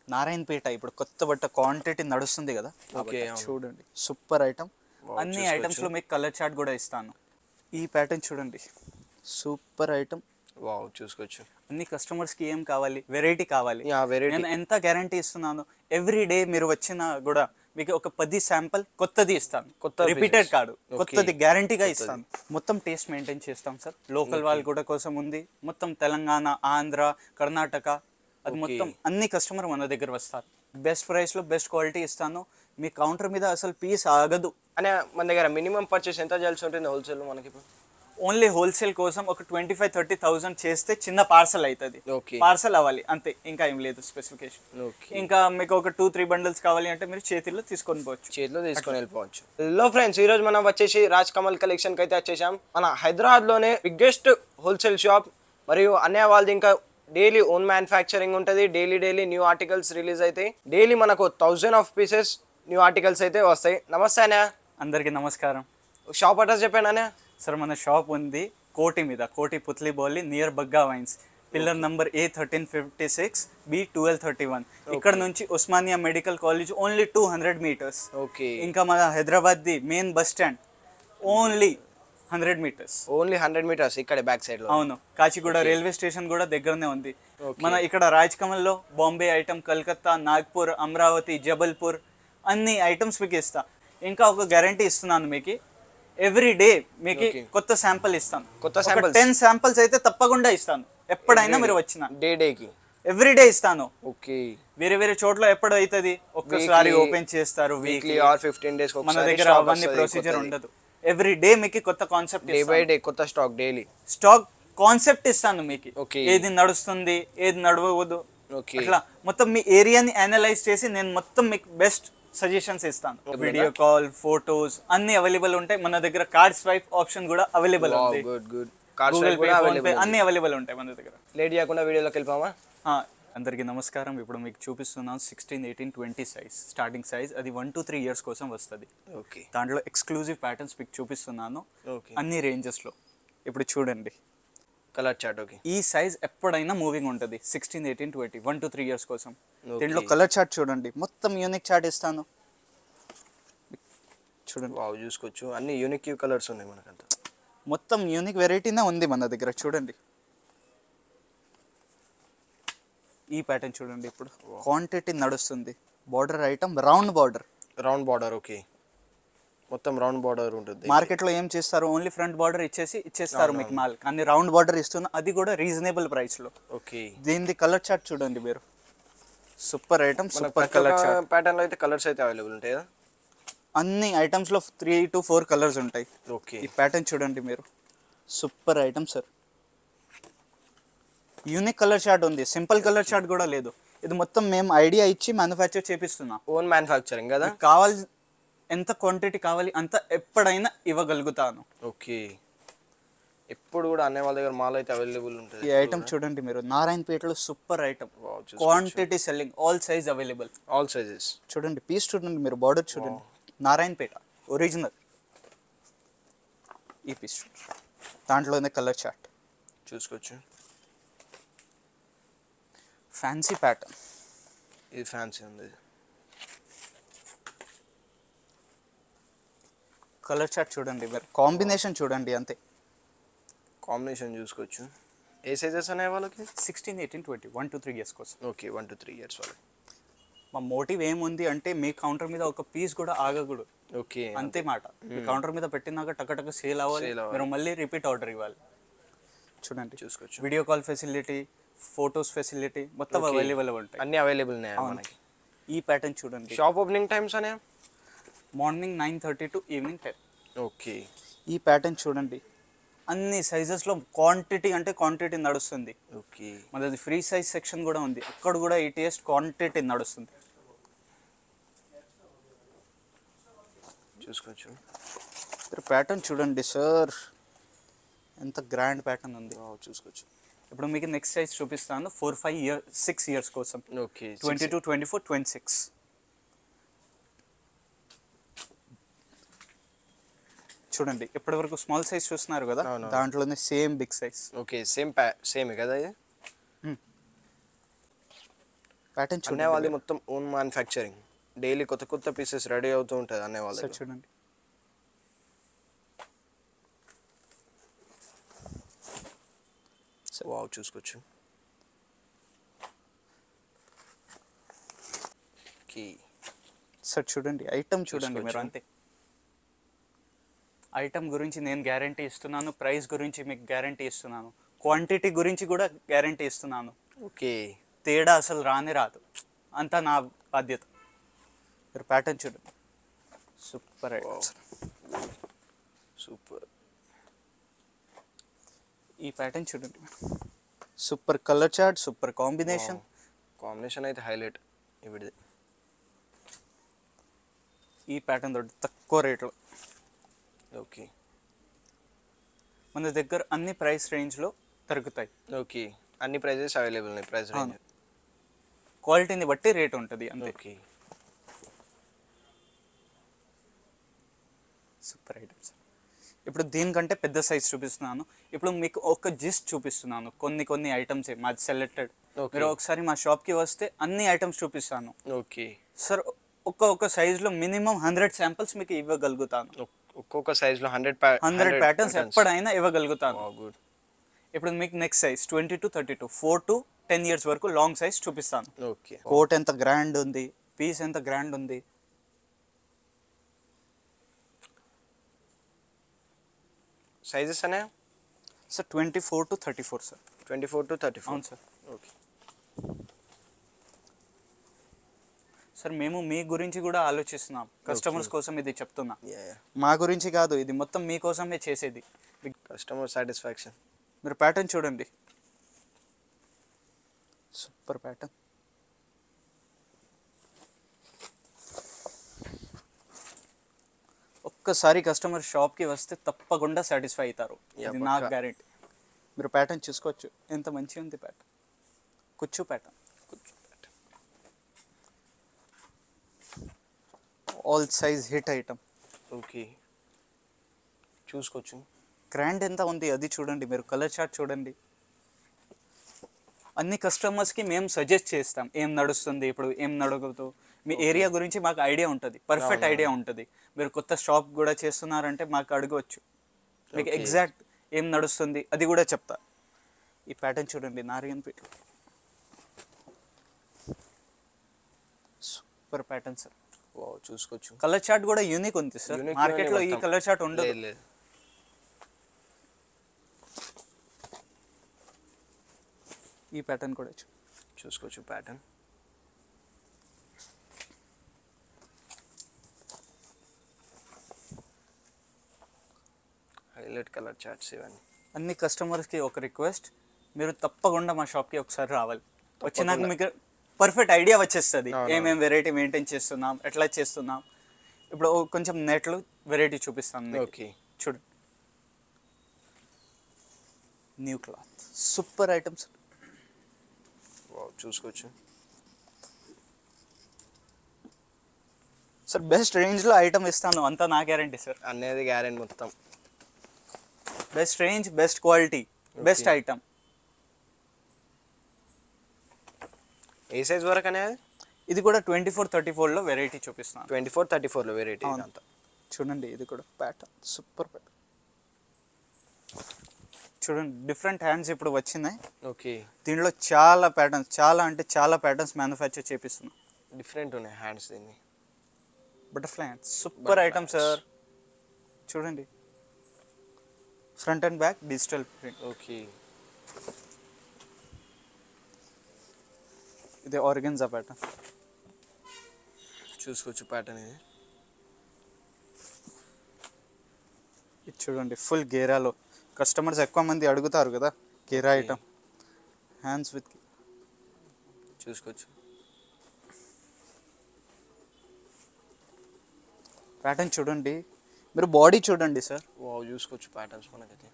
నారాయణపేట ఇప్పుడు కొత్త బట్ట క్వాంటిటీ నడుస్తుంది కదా ఆ ఓకే, బట్ట అవును. చూడండి సూపర్ ఐటమ్ Wow, అన్ని చూసుకోవచ్చు. ఐటమ్స్ లో మీకు కలర్ చార్ట్ కూడా ఇస్తాను ఈ ప్యాటర్న్ చూడండి సూపర్ ఐటమ్ వావ్ చూసుకోవచ్చు అన్ని కస్టమర్స్ కి ఏం కావాలి వెరైటీ కావాలి యా వెరైటీ నేను ఎంత గ్యారంటీ ఇస్తున్నాను ఎవ్రీ డే మీరు వచ్చినా కూడా మీకు ఒక పది శాంపుల్ కొత్తది ఇస్తాను కొత్త రిపీటెడ్ pieces. కాదు Okay. కొత్తది గ్యారంటీగా ఇస్తాను మొత్తం టేస్ట్ మెయింటైన్ చేస్తాం సార్ లోకల్ వాళ్ళు కూడా కోసం ఉంది మొత్తం తెలంగాణ ఆంధ్ర కర్ణాటక అది Okay. మొత్తం అన్ని కస్టమర్ మన దగ్గర వస్తారు బెస్ట్ ప్రైస్ లో బెస్ట్ క్వాలిటీ ఇస్తాను మీ కౌంటర్ మీద అసలు పీస్ ఆగదు అనే మన దగ్గర మినిమం పర్చేస్ ఎంత చేయాల్సి ఉంటుంది హోల్సేల్ మనకి ఇప్పుడు ఓన్లీ హోల్సేల్ కోసం ఒక ట్వంటీ ఫైవ్ థర్టీ థౌసండ్ చేస్తే చిన్న పార్సల్ అవుతుంది ఓకే పార్సల్ అవ్వాలి అంతే ఇంకా ఏం లేదు స్పెసిఫికేషన్ ఓకే ఇంకా మీకు ఒక టూ త్రీ బండిల్స్ కావాలి అంటే మీరు చేతిలో తీసుకొని పోవచ్చు చేతిలో తీసుకొని వెళ్ళిపోవచ్చు హలో ఫ్రెండ్స్ ఈ రోజు మనం వచ్చేసి రాజ్ కమల్ కలెక్షన్ కి అయితే వచ్చేసాం మన హైదరాబాద్ లోనే బిగ్గెస్ట్ హోల్సేల్ షాప్ మరియు అన్నయ్య వాళ్ళది ఇంకా డైలీ ఓన్ మ్యానుఫ్యాక్చరింగ్ ఉంటుంది daily daily new articles release అవుతాయి డైలీ మనకు thousand of pieces new articles అయితే వస్తాయి నమస్తే అన్నయ్య అందరికీ నమస్కారం షాప్ అడ్రస్ చెప్పాను అన్నయ్య సార్ మన షాప్ ఉంది కోటి మీద Koti Putli Bowli near Bagga wines pillar number A thirteen fifty six B twelve thirty one ఇక్కడ నుంచి Osmania medical college only two hundred metres okay ఇంకా మన Hyderabad the main bus stand only hundred metres only hundred metres ఇక్కడ back side లో అవును Kachiguda railway station కూడా దగ్గరనే ఉంది మన ఇక్కడ రాజ్ కమల్లో బాంబే ఐటమ్ కలకత్తా నాగ్పూర్ అమరావతి జబల్పూర్ అన్ని ఐటమ్స్ మీకు ఇస్తా ఇంకా ఒక గ్యారంటీ ఇస్తున్నాను మీకు ఎవ్రీ డే మీకు కొత్త శాంపుల్ ఇస్తాను కొత్త samples? టెన్ శాంపుల్స్ అయితే తప్పకుండా ఇస్తాను ఎప్పుడైనా మీరు వచ్చిన డే డేకి ఎవ్రీ డే ఇస్తాను ఓకే వేరే వేరే చోట్ల ఎప్పుడు అవుతుంది ఒక్కసారి Weekly- ఓపెన్ చేస్తారు weekly weekly or fifteen days మన దగ్గర అవన్నీ ప్రొసీజర్ ఉండదు ఎవ్రీ డే మీకు కొత్త కాన్సెప్ట్ డే బై డే కొత్త స్టాక్ డైలీ స్టాక్ కాన్సెప్ట్ ఇస్తాను మీకు Okay. ఏది నడుస్తుంది ఏది నడవదు ఓకే అట్లా మొత్తం మీ ఏరియాని అనలైజ్ చేసి నేను మొత్తం మీకు బెస్ట్ సజెషన్స్ ఇస్తాను వీడియో కాల్ ఫోటోస్ అన్ని అవైలబుల్ ఉంటాయి మన దగ్గర కార్డ్ స్వైప్ ఆప్షన్ కూడా అవైలబుల్ ఉంది good good card Google pay కూడా ఫోన్ పే అవైలబుల్ అన్ని అవైలబుల్ ఉంటాయి మన దగ్గర లేట్ చేయకుండా వీడియోలోకి వెళ్ళిపోమా ఆ, అందరికీ నమస్కారం ఇప్పుడు మీకు చూపిస్తున్నాను sixteen eighteen twenty size starting size అది వన్ టు త్రీ ఇయర్స్ కోసం వస్తుంది ఓకే దాంట్లో ఎక్స్క్లూజివ్ ప్యాటర్న్స్ మీకు చూపిస్తున్నాను ఓకే అన్ని రేంజెస్లో ఇప్పుడు చూడండి కలర్ చార్ట్ ఓకే ఈ సైజ్ ఎప్పుడైనా మూవింగ్ ఉంటుంది sixteen eighteen twenty one two three years కోసం Okay. దీంట్లో కలర్ చార్ట్ చూడండి మొత్తం యూనిక్ చార్ట్ ఇస్తాను చూడండి వావ్ చూసుకోవచ్చు అన్ని యూనిక్ కలర్స్ ఉన్నాయి మనకంతా మొత్తం యూనిక్ వెరైటీనే ఉంది మన దగ్గర చూడండి ఈ ప్యాటర్న్ చూడండి ఇప్పుడు క్వాంటిటీ నడుస్తుంది border item round border round border okay మొత్తం రౌండ్ బార్డర్ ఉంటుంది మార్కెట్లో ఏం చేస్తారు ఓన్లీ ఫ్రంట్ బార్డర్ ఇచ్చేసి ఇచ్చేస్తారు మీకు మాల్ కానీ రౌండ్ బార్డర్ ఇస్తున్నా అది కూడా రీజనబుల్ ప్రైస్లో ఓకే దీనిది కలర్ చార్ట్ చూడండి మీరు సూపర్ ఐటమ్ మన సూపర్ కలర్ చార్ట్ ప్యాటర్న్ లో అయితే కలర్స్ అయితే అవైలబుల్ ఉంటాయి కదా అన్ని ఐటమ్స్లో త్రీ టు ఫోర్ కలర్స్ ఉంటాయి ఓకే ఈ ప్యాటర్న్ చూడండి మీరు super item sir unique colour chart ఉంది సింపుల్ కలర్ చార్ట్ కూడా లేదు ఇది మొత్తం మేము ఐడియా ఇచ్చి మ్యానుఫ్యాక్చర్ చేపిస్తున్నాం ఓన్ మ్యానుఫ్యాక్చరింగ్ కదా మీకు కావాలి ఎంత క్వాంటిటీ కావాలి అంత ఎప్పుడైనా ఇవ్వగలుగుతాను ఓకే ఎప్పుడు కూడా అనే వాళ్ళ దగ్గర మాల్ అయితే అవైలబుల్ ఈ ఉంటుంది ఐటమ్ చూడండి మీరు నారాయణపేటలో సూపర్ ఐటమ్ వావ్ చూసుకోవచ్చు quantity selling all size available all sizes చూడండి పీస్ చూడండి మీరు బార్డర్ చూడండి నారాయణపేట ఒరిజినల్ ఈ పీస్ దాంట్లోనే కలర్ చార్ట్ చూసుకోవచ్చు ఫ్యాన్సీ ప్యాటర్న్ ఇది ఫ్యాన్సీ ఉంది కలర్ చార్ట్ చూడండి మీరు కాంబినేషన్ చూడండి అంతే కాంబినేషన్ చూసుకోవచ్చు ఏ సైజెస్ ఉన్నాయి వాళ్ళకి sixteen eighteen twenty one two three years కోసం okay one two three years వాళ్ళకి మా మోటివ్ ఏముంది అంటే మీ కౌంటర్ మీద ఒక పీస్ కూడా ఆగకూడదు ఓకే అంతే మాట మీ కౌంటర్ మీద పెట్టినాక టక సేల్ అవ్వాలి Sale అవ్వాలి. మీరు మళ్ళీ రిపీట్ ఆర్డర్ ఇవ్వాలి చూడండి చూసుకోవచ్చు video call facility photos facility మొత్తం అవైలబుల్ ఉంటాయి అన్ని అవైలబుల్ ఉన్నాయి మనకి ఈ ప్యాటర్న్ చూడండి షాప్ ఓపెనింగ్ టైమ్స్ అనే morning nine thirty to evening ten okay ఈ ప్యాటర్న్ చూడండి అన్ని సైజెస్లో క్వాంటిటీ అంటే క్వాంటిటీ నడుస్తుంది ఓకే మనది ఫ్రీ సైజ్ సెక్షన్ కూడా ఉంది అక్కడ కూడా ఈ టేస్ట్ క్వాంటిటీ నడుస్తుంది చూసుకోవచ్చు మీరు ప్యాటర్న్ చూడండి సార్ ఎంత గ్రాండ్ ప్యాటర్న్ ఉంది వావ్, చూసుకోవచ్చు ఇప్పుడు మీకు నెక్స్ట్ సైజ్ చూపిస్తాను four five year six years కోసం okay twenty two twenty four twenty six చూడండి ఇప్పటి వరకు స్మాల్ సైజ్ చూస్తున్నారు కదా అవును. దాంట్లోనే same big size okay same ప్యా సేమ్ కదా ఇది ప్యాటర్న్ అనే చూడండి వాళ్ళది మొత్తం ఓన్ మ్యానుఫ్యాక్చరింగ్ డైలీ కొత్త కొత్త పీసెస్ రెడీ అవుతూ ఉంటుంది అనే వాళ్ళ సార్ చూడండి వావ్ చూసుకోవచ్చు కీ సార్ చూడండి ఐటమ్ చూడండి మీరు చూసుకోవచ్చు. అంతే ఐటమ్ గురించి నేను గ్యారంటీ ఇస్తున్నాను ప్రైస్ గురించి మీకు గ్యారంటీ ఇస్తున్నాను క్వాంటిటీ గురించి కూడా గ్యారంటీ ఇస్తున్నాను ఓకే తేడా అసలు రానే రాదు అంతా నా బాధ్యత మీరు ప్యాటర్న్ చూడండి సూపర్ ఐటమ్ సార్ సూపర్ ఈ ప్యాటర్న్ చూడండి super colour chart super combination combination అయితే హైలైట్ ఇవిడిది ఈ ప్యాటర్న్ తోటి తక్కువ రేట్లో ఓకే మన దగ్గర అన్ని ప్రైస్ రేంజ్లో దొరుకుతాయి ఓకే అన్ని ప్రైజెస్ అవైలబుల్ ఉన్నాయి ప్రైస్ రేంజ్ అవును. క్వాలిటీని బట్టి రేట్ ఉంటుంది అంతే ఓకే సూపర్ ఐటమ్స్ ఇప్పుడు దీనికంటే పెద్ద సైజ్ చూపిస్తున్నాను ఇప్పుడు మీకు ఒక జిస్ట్ చూపిస్తున్నాను కొన్ని కొన్ని ఐటమ్స్ మాది సెలెక్టెడ్ Okay. మీరు ఒకసారి మా షాప్కి వస్తే అన్ని ఐటమ్స్ చూపిస్తాను ఓకే సార్ ఒక్క ఒక్క సైజులో మినిమం హండ్రెడ్ శాంపిల్స్ మీకు ఇవ్వగలుగుతాను ఒక్కొక్క సైజ్ లో హండ్రెడ్ హండ్రెడ్ ప్యాటర్న్స్ ఎప్పుడైనా ఇవ్వగలుగుతాను గుడ్ ఇప్పుడు మీకు next size twenty to thirty two four to ten years వరకు లాంగ్ సైజ్ చూపిస్తాను ఓకే కోట్ ఎంత గ్రాండ్ ఉంది పీస్ ఎంత గ్రాండ్ ఉంది సైజెస్ అనే sir twenty four to thirty four sir twenty four to thirty four అవును సార్ ఓకే సార్ మేము మీ గురించి కూడా ఆలోచిస్తున్నాం కస్టమర్స్ కోసం ఇది చెప్తున్నా యా మా గురించి కాదు ఇది మొత్తం మీకోసమే చేసేది మీ- కస్టమర్ సాటిస్ఫాక్షన్ మీరు ప్యాటర్న్ చూడండి సూపర్ ప్యాటర్న్ ఒక్కసారి కస్టమర్ షాప్కి వస్తే తప్పకుండా సాటిస్ఫై అవుతారు Yeah, ఇది నాకు పక్కా. గ్యారెంటీ మీరు ప్యాటర్న్ చూసుకోవచ్చు ఎంత మంచిగా ఉంది ప్యాటర్న్ కుచ్చు pattern all size hit item okay చూసుకోవచ్చు గ్రాండ్ ఎంత ఉంది అది చూడండి మీరు కలర్ చార్ట్ చూడండి అన్ని కస్టమర్స్కి మేము సజెస్ట్ చేస్తాం ఏం నడుస్తుంది ఇప్పుడు ఏం నడగదు మీ ఏరియా గురించి మాకు ఐడియా ఉంటుంది పర్ఫెక్ట్ ఐడియా ఉంటుంది మీరు కొత్త షాప్ కూడా చేస్తున్నారంటే మాకు అడగవచ్చు మీకు Okay. ఎగ్జాక్ట్ ఏం నడుస్తుంది అది కూడా చెప్తా ఈ ప్యాటర్న్ చూడండి Narayanpet super pattern sir wow చూసుకోవచ్చు కలర్ చార్ట్ కూడా యూనిక్ ఉంది సార్ Unique మార్కెట్లో ఈ మొత్తం. కలర్ చార్ట్ ఉండదు లేదు లేదు ఈ ప్యాటర్న్ కూడా చూ చూసుకోవచ్చు ప్యాటర్న్ హైలైట్ కలర్ చార్ట్స్ ఇవన్నీ అన్ని కస్టమర్స్కి ఒక రిక్వెస్ట్ మీరు తప్పకుండా మా షాప్కి ఒకసారి రావాలి వచ్చినాక మీకు పర్ఫెక్ట్ ఐడియా వచ్చేస్తుంది అవును. ఏమేం వెరైటీ మెయింటైన్ చేస్తున్నాం ఎట్లా చేస్తున్నాం ఇప్పుడు ఓ కొంచెం నెట్లు వెరైటీ చూపిస్తాను మీకు. ఓకే చూడండి new cloth super items wow చూసుకోవచ్చు సార్ బెస్ట్ రేంజ్లో ఐటమ్ ఇస్తాను అంతా నా గ్యారంటీ సార్ అనేది గ్యారెంటీ మొత్తం best range best quality best Okay. Item ఏ సైజ్ వరకు అనేది ఇది కూడా ట్వంటీ ఫోర్ థర్టీ ఫోర్లో వెరైటీ చూపిస్తున్నాను ట్వంటీ ఫోర్ థర్టీ ఫోర్లో వెరైటీ అవును. అంతా చూడండి ఇది కూడా ప్యాటర్న్ సూపర్ ప్యాటర్న్ చూడండి డిఫరెంట్ హ్యాండ్స్ ఇప్పుడు వచ్చినాయి ఓకే దీనిలో చాలా ప్యాటర్న్స్ చాలా అంటే చాలా ప్యాటర్న్స్ మ్యానుఫ్యాక్చర్ చేపిస్తున్నాం డిఫరెంట్ ఉన్నాయి హ్యాండ్స్ దీన్ని butterfly hands super Butterfly item hands. Sir చూడండి front and back digital print okay ఇది ఆర్గన్జా ప్యాటర్న్ చూసుకోవచ్చు ప్యాటర్న్ ఇది ఇది చూడండి ఫుల్ గేరాలో కస్టమర్స్ ఎక్కువ మంది అడుగుతారు కదా గేరా Okay. ఐటమ్ హ్యాండ్స్ విత్ చూసుకోవచ్చు ప్యాటర్న్ చూడండి మీరు బాడీ చూడండి సార్ వావ్ చూసుకోవచ్చు ప్యాటర్న్స్ మనకైతే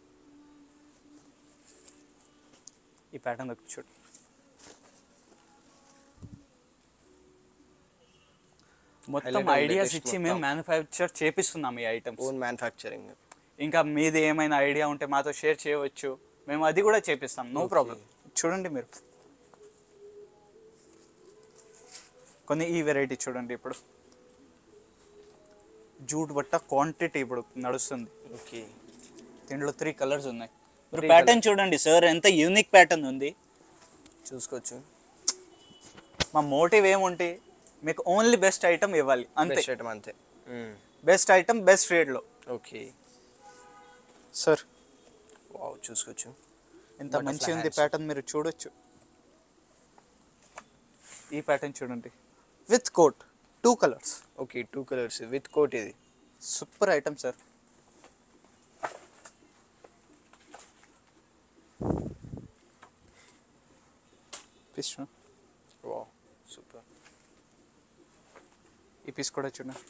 ఈ ప్యాటర్న్ ఒకటి చూడండి మొత్తం Highlight and ఐడియాస్ latest ఇచ్చి మేము మొత్తం. మ్యానుఫ్యాక్చర్ చేపిస్తున్నాం ఈ ఐటమ్స్ ఓన్ మ్యానుఫ్యాక్చరింగ్ ఇంకా మీది ఏమైనా ఐడియా ఉంటే మాతో షేర్ చేయవచ్చు మేము అది కూడా చేపిస్తాం నో Okay. ప్రాబ్లం చూడండి మీరు కొన్ని ఈ వెరైటీ చూడండి ఇప్పుడు జూట్ బట్ట క్వాంటిటీ ఇప్పుడు నడుస్తుంది ఓకే దీంట్లో త్రీ కలర్స్ ఉన్నాయి మీరు ప్యాటర్న్ చూడండి సార్ ఎంత యూనిక్ ప్యాటర్న్ ఉంది చూసుకోవచ్చు మా మోటివ్ ఏముంటే మీకు ఓన్లీ బెస్ట్ ఐటమ్ ఇవ్వాలి అంతే బెస్ట్ ఐటమ్ అంతే బెస్ట్ ఐటమ్ బెస్ట్ రేట్లో ఓకే సార్ వావ్ చూసుకోవచ్చు ఎంత Butterfly మంచి ఉంది hands. ప్యాటర్న్ మీరు చూడొచ్చు ఈ ప్యాటర్న్ చూడండి with coat two colours okay two colours with coat ఇది సూపర్ ఐటమ్ సార్ పీస్ చూ- వావ్ సూపర్ ఈ పీస్ కూడా చూడండి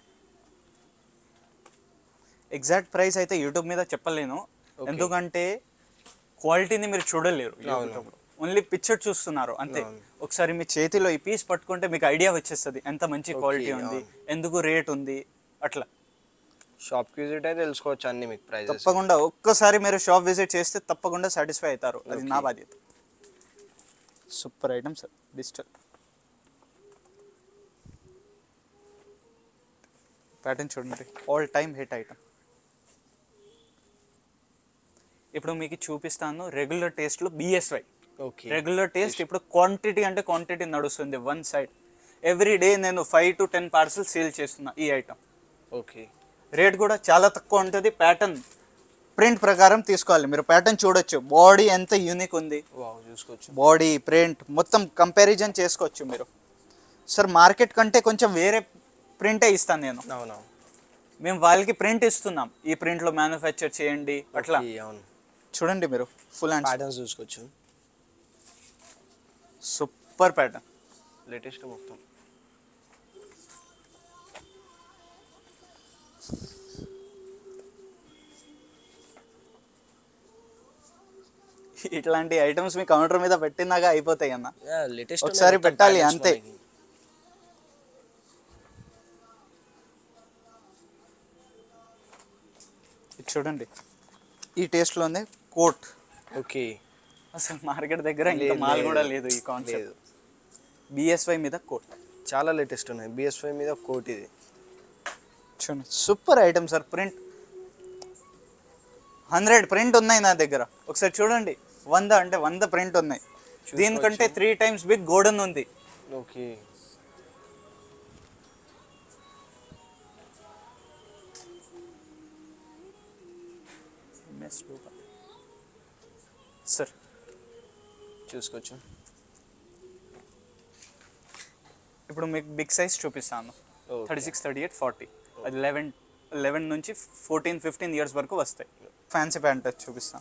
ఎగ్జాక్ట్ ప్రైస్ అయితే యూట్యూబ్ మీద చెప్పలేను Okay. ఎందుకంటే క్వాలిటీని మీరు చూడలేరు అవును. ఓన్లీ పిక్చర్ చూస్తున్నారు అంతే అవును. ఒకసారి మీ చేతిలో ఈ పీస్ పట్టుకుంటే మీకు ఐడియా వచ్చేస్తుంది ఎంత మంచి Okay, క్వాలిటీ ఉంది అవును. ఎందుకు రేట్ ఉంది అట్లా షాప్కి విజిట్ అయితే తెలుసుకోవచ్చు అన్ని మీకు ప్రైజెస్ తప్పకుండా ఒక్కసారి మీరు షాప్ విజిట్ చేస్తే తప్పకుండా సాటిస్ఫై అవుతారు అది నా Okay. బాధ్యత super item sir digital pattern చూడండి ఆల్ టైమ్ హిట్ ఐటమ్ ఇప్పుడు మీకు చూపిస్తాను రెగ్యులర్ టేస్ట్లో బిఎస్వై ఓకే రెగ్యులర్ టేస్ట్ ఇప్పుడు క్వాంటిటీ అంటే క్వాంటిటీ నడుస్తుంది వన్ సైడ్ ఎవ్రీ డే నేను five to ten parcel sale చేస్తున్నా ఈ ఐటమ్ ఓకే రేట్ కూడా చాలా తక్కువ ఉంటుంది ప్యాటర్న్ ప్రింట్ ప్రకారం తీసుకోవాలి మీరు ప్యాటర్న్ చూడొచ్చు బాడీ ఎంత యూనిక్ ఉంది వావ్ చూసుకోవచ్చు బాడీ ప్రింట్ మొత్తం కంపారిజన్ చేసుకోవచ్చు మీరు సార్ మార్కెట్ కంటే కొంచెం వేరే ప్రింటే ఇస్తాను నేను అవునవును మేము వాళ్ళకి ప్రింట్ ఇస్తున్నాం ఈ ప్రింట్లో మ్యానుఫ్యాక్చర్ చేయండి అట్లా Okay, అవును చూడండి మీరు ఫుల్ అండ్ ప్యాటర్న్స్ చూసుకోవచ్చు సూపర్ ప్యాటర్న్ లేటెస్ట్ మొత్తం ఇట్లాంటి ఐటమ్స్ మీ కౌంటర్ మీద పెట్టినాక అయిపోతాయి అన్న లేటెస్ట్ ఒకసారి పెట్టాలి, అంతే. ఇది చూడండి ఈ టేస్ట్లోనే కోట్ ఓకే అసలు మార్కెట్ దగ్గర ఇంకా లేదు, మాల్ కూడా లేదు. లేదు ఈ కాన్సెప్ట్ లేదు బిఎస్వై మీద కోట్ చాలా లేటెస్ట్ ఉన్నాయి బిఎస్ఫై మీద కోట్ ఇది చూడండి super item sir print hundred print ఉన్నాయి నా దగ్గర ఒకసారి చూడండి వంద అంటే వంద ప్రింట్ ఉన్నాయి దీనికంటే త్రీ టైమ్స్ బిగ్ గోడన్ ఉంది ఓకే సార్ చూసుకోవచ్చు ఇప్పుడు మీకు బిగ్ సైజ్ చూపిస్తాను Okay. Thirty six thirty eight forty అది లెవెన్ లెవెన్ నుంచి ఫోర్టీన్ ఫిఫ్టీన్ ఇయర్స్ వరకు వస్తాయి ఫ్యాన్సీ ప్యాంట్ చూపిస్తాను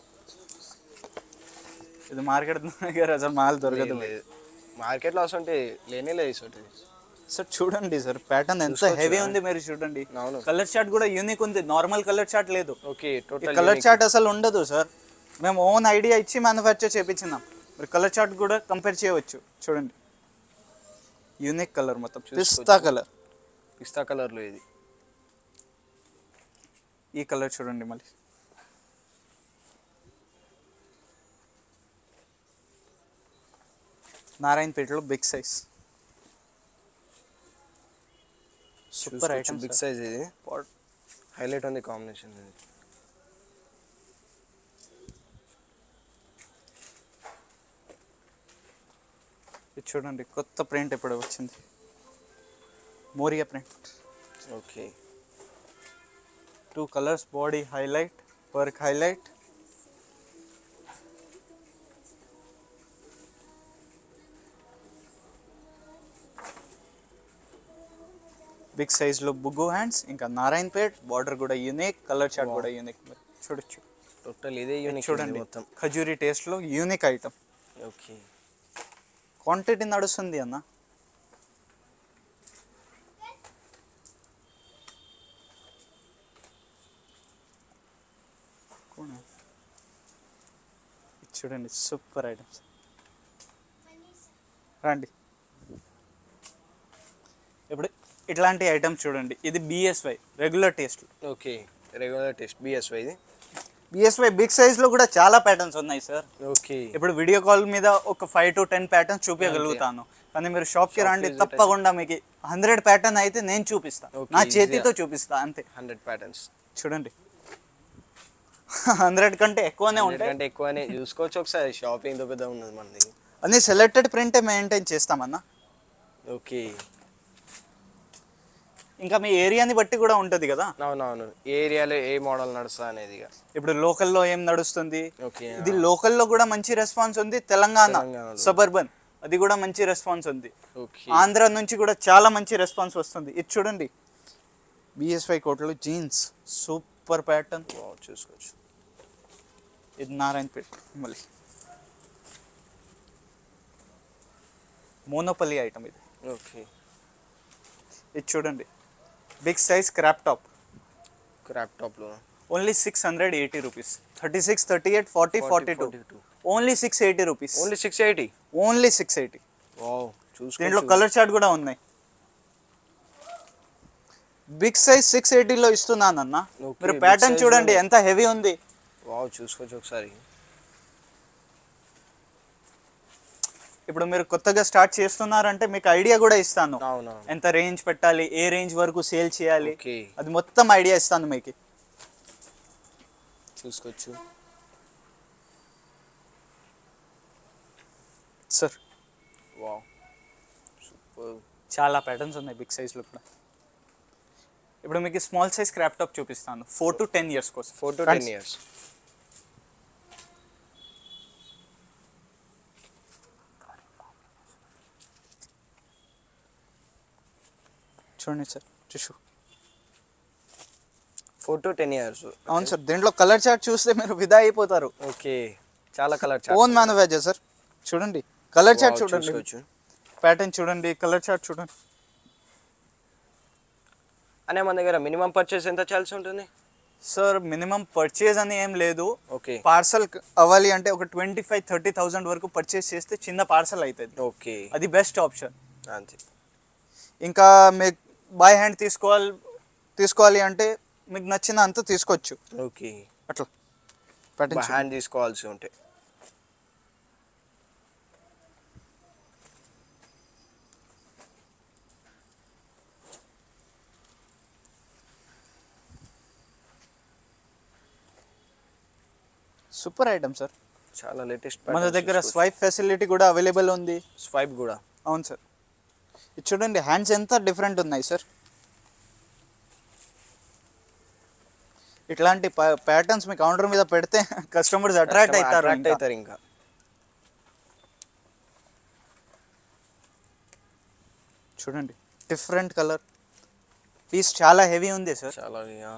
ఇది మార్కెట్ దగ్గర అసలు మాల్ దొరకదు లేదు మార్కెట్లో వస్తుంటే లేనే లేదు ఇసోటి సార్ చూడండి సార్ ప్యాటర్న్ ఎంత చూసుకోవచ్చు హెవీ కదా. ఉంది మీరు చూడండి అవును. కలర్ చార్ట్ కూడా యూనిక్ ఉంది నార్మల్ కలర్ చార్ట్ లేదు ఓకే ఈ టోటల్ కలర్ చార్ట్ అసలు ఉండదు సార్ మేము ఓన్ ఐడియా ఇచ్చి మ్యానుఫ్యాక్చర్ చేపించినాం మీరు కలర్ చార్ట్ కూడా కంపేర్ చేయవచ్చు చూడండి యూనిక్ కలర్ మొత్తం పిస్తా కలర్ పిస్తా కలర్లో ఇది ఈ కలర్ చూడండి మళ్ళీ నారాయణపేటలో big size super item big size ఇది హైలైట్ ఉంది కాంబినేషన్ ఇది ఇది చూడండి కొత్త ప్రింట్ ఇప్పుడు వచ్చింది మోరియా print okay two colours body highlight work highlight big సైజ్లో బుగ్గు హ్యాండ్స్ ఇంకా నారాయణ్ పేట్ బార్డర్ కూడా యూనిక్ కలర్ చార్ట్ కూడా యూనిక్ చూడొచ్చు టోటల్ ఇదే యూనిక్ చూడండి మొత్తం ఖజూరి టేస్ట్లో యూనిక్ ఐటమ్ ఓకే క్వాంటిటీ నడుస్తుంది అన్న కోనా? ఇది చూడండి సూపర్ ఐటమ్స్ రండి ఇప్పుడు ఇట్లాంటి ఐటమ్స్ చూడండి ఇది BSY regular taste okay regular test BSY ఇది బిఎస్వై బిగ్ సైజ్లో కూడా చాలా ప్యాటర్న్స్ ఉన్నాయి సార్ ఓకే ఇప్పుడు వీడియో కాల్ మీద ఒక ఫైవ్ టు టెన్ ప్యాటర్న్స్ చూపించగలుగుతాను కానీ మీరు షాప్కి రండి visit తప్పకుండా మీకు హండ్రెడ్ ప్యాటర్న్ అయితే నేను చూపిస్తా Okay, నా easy చేతితో చూపిస్తా అంతే హండ్రెడ్ ప్యాటర్న్స్ చూడండి హండ్రెడ్ కంటే ఎక్కువనే ఉంటాయి ఎందుకంటే ఎక్కువనే చూసుకోవచ్చు ఒకసారి షాపింగ్ పెద్ద ఉన్నది మనది అన్ని సెలెక్టెడ్ ప్రింటే మెయింటైన్ చేస్తామన్నా ఓకే ఇంకా మీ ఏరియాని బట్టి కూడా ఉంటుంది కదా అవునవును ఏ ఏరియాలో ఏ మోడల్ నడుస్తా అనేది ఇక ఇప్పుడు లోకల్లో ఏం నడుస్తుంది ఓకే ఇది లోకల్లో కూడా మంచి రెస్పాన్స్ ఉంది తెలంగాణ తెలంగాణలో. సబర్బన్ అది కూడా మంచి రెస్పాన్స్ ఉంది ఓకే ఆంధ్ర నుంచి కూడా చాలా మంచి రెస్పాన్స్ వస్తుంది ఇది చూడండి బిఎస్వై కోట్లో జీన్స్ సూపర్ ప్యాటర్న్ చూసుకోవచ్చు ఇది నారాయణపేట్ మళ్ళీ మోనోపల్లి ఐటమ్ ఇది ఓకే ఇది చూడండి big size crop top crop టాప్లో only six hundred eighty rupees thirty six thirty eight forty forty two 42. Only six eighty rupees only six eighty only six eighty wow దీంట్లో చూసుకోవచ్చు colour chart కూడా ఉన్నాయి big size six ఎయిటీలో ఇస్తున్నానన్న Okay, మీరు big pattern size చూడండి లోనే. ఎంత హెవీ ఉంది వావ్ చూసుకోవచ్చు ఒకసారి ఇప్పుడు మీరు కొత్తగా స్టార్ట్ చేస్తున్నారంటే మీకు ఐడియా కూడా ఇస్తాను అవునవును ఎంత రేంజ్ పెట్టాలి ఏ రేంజ్ వరకు సేల్ చేయాలి ఓకే అది మొత్తం ఐడియా ఇస్తాను మీకు చూసుకోవచ్చు సార్ వావ్ సూపర్ చాలా ప్యాటర్న్స్ ఉన్నాయి బిగ్ సైజ్లో కూడా ఇప్పుడు మీకు స్మాల్ సైజ్ క్రాప్ టాప్ చూపిస్తాను ఫోర్ టు టెన్ ఇయర్స్ కోసం four to Friends, ten years చూడండి sir tissue four to ten years అవును సార్ దీంట్లో కలర్ చార్ట్ చూస్తే మీరు విదా అయిపోతారు ఓకే చాలా కలర్ ఓన్ మ్యానుఫ్యాక్చర్ సార్ చూడండి కలర్ చార్ట్ చూడండి చూసుకోవచ్చు ప్యాటర్న్ చూడండి కలర్ చార్ట్ చూడండి అనే మన దగ్గర మినిమం పర్చేస్ ఎంత చాల్సి ఉంటుంది సార్ మినిమం పర్చేజ్ అని ఏం లేదు ఓకే పార్సల్ అవ్వాలి అంటే ఒక ట్వంటీ ఫైవ్ థర్టీ థౌసండ్ వరకు పర్చేస్ చేస్తే చిన్న పార్సల్ అవుతుంది ఓకే అది బెస్ట్ ఆప్షన్ అంతే ఇంకా మీకు బై హ్యాండ్ తీసుకోవాలి తీసుకోవాలి అంటే మీకు నచ్చిన అంత తీసుకోవచ్చు ఓకే అట్లా ప్యాటర్న్ హ్యాండ్ తీసుకోవాల్సి ఉంటే సూపర్ ఐటమ్ సార్ చాలా లేటెస్ట్ మన దగ్గర స్వైప్ ఫెసిలిటీ కూడా అవైలబుల్ ఉంది స్వైప్ కూడా అవును సార్ ఇది చూడండి హ్యాండ్స్ ఎంత డిఫరెంట్ ఉన్నాయి సార్ ఇట్లాంటి ప్యాటర్న్స్ మీ కౌంటర్ మీద పెడితే కస్టమర్స్ అట్రాక్ట్ అవుతారు అట్రాక్ట్ ఇంకా. అవుతారు ఇంకా చూడండి డిఫరెంట్ కలర్ పీస్ చాలా హెవీ ఉంది సార్ చాలా ఆ,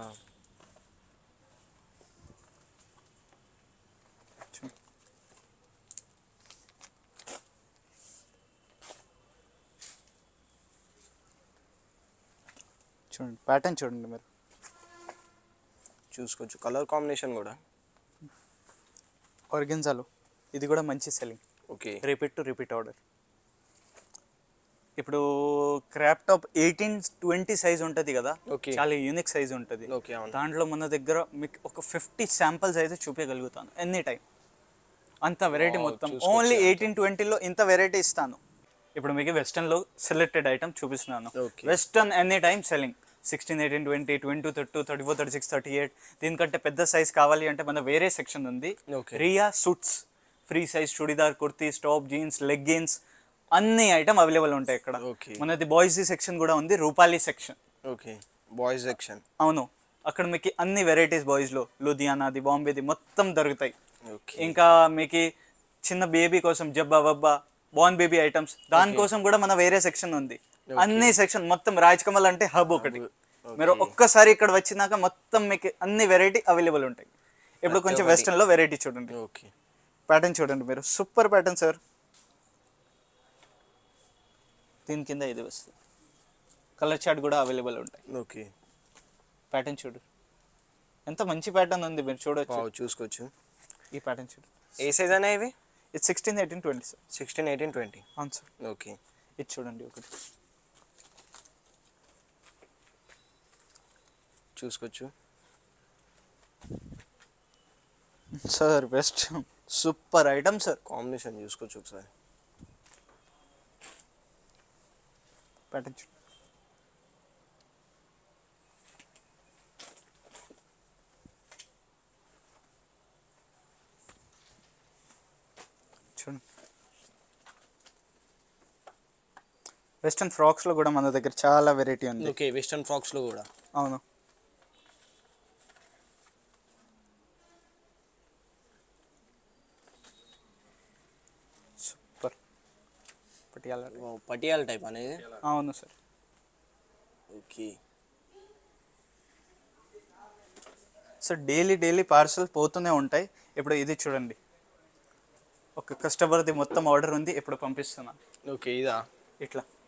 చూడండి ప్యాటర్న్ చూడండి మీరు చూసుకోవచ్చు కలర్ కాంబినేషన్ కూడా ఆర్గెన్జాలో ఇది కూడా మంచి selling okay repeat to repeat order ఇప్పుడు crop top eighteen twenty size ఉంటుంది కదా Okay. చాలా యూనిక్ సైజ్ ఉంటుంది ఓకే అవును దాంట్లో మన దగ్గర మీకు ఒక ఫిఫ్టీ శాంపిల్స్ అయితే చూపించగలుగుతాను ఎనీ టైం అంత వెరైటీ Wow, మొత్తం చూసుకోవచ్చు ఓన్లీ ఎయిటీన్ ట్వంటీలో ఇంత వెరైటీ ఇస్తాను ఇప్పుడు మీకు వెస్టర్న్లో సెలెక్టెడ్ ఐటమ్ చూపిస్తున్నాను Okay. Western any time selling sixteen eighteen twenty twenty two thirty two thirty four thirty six thirty eight దీనికంటే పెద్ద సైజ్ కావాలి అంటే మన వేరే సెక్షన్ ఉంది Okay. రియా suits free size churidar kurtis top jeans leggings అన్ని ఐటమ్ అవైలబుల్ ఉంటాయి ఇక్కడ Okay. మనది బాయ్స్ సెక్షన్ కూడా ఉంది రూపాలి సెక్షన్ ఓకే బాయ్స్ సెక్షన్ అవును అక్కడ మీకు అన్ని వెరైటీస్ బాయ్స్లో లూధియానాది బాంబేది మొత్తం దొరుకుతాయి ఓకే ఇంకా మీకు చిన్న బేబీ కోసం జబ్బా వబ్బా బాన్ బేబీ ఐటమ్స్ దానికోసం కూడా మన వేరే సెక్షన్ ఉంది అన్ని సెక్షన్ మొత్తం రాజ్ కమల్ అంటే హబ్ ఒకటి మీరు ఒక్కసారి ఇక్కడ వచ్చినాక మొత్తం మీకు అన్ని వెరైటీ అవైలబుల్ ఉంటాయి ఇప్పుడు కొంచెం వెస్టర్న్ లో వెరైటీ చూడండి ఓకే ప్యాటర్న్ చూడండి మీరు సూపర్ ప్యాటర్న్ సార్ దీని కింద ఇది వస్తుంది కలర్ చార్ట్ కూడా అవైలబుల్ ఉంటాయి ఓకే ప్యాటర్న్ చూడు ఎంత మంచి ప్యాటర్న్ ఉంది మీరు చూడొచ్చు వావ్ చూసుకోవచ్చు ఈ ప్యాటర్న్ చూడు ఏ సైజ్ అనే ఇవి ఇది sixteen eighteen twenty sir sixteen eighteen twenty అవును సార్ ఓకే ఇది చూడండి ఒకటి చూసుకోవచ్చు sir best super item sir combination చూసుకోవచ్చు ఒకసారి ప్యాటర్న్ చూడండి చూడండి వెస్ట్రన్ ఫ్రాక్స్లో కూడా మన దగ్గర చాలా వెరైటీ ఉంది ఓకే వెస్టర్న్ ఫ్రాక్స్లో కూడా అవును సూపర్ పటియాల పటియాల టైప్ అనేది అవును sir okay so daily daily parcel పోతూనే ఉంటాయి ఇప్పుడు ఇది చూడండి ఒక కస్టమర్ది మొత్తం ఆర్డర్ ఉంది ఇప్పుడు పంపిస్తున్నాను ఓకే ఇదా ఇట్లా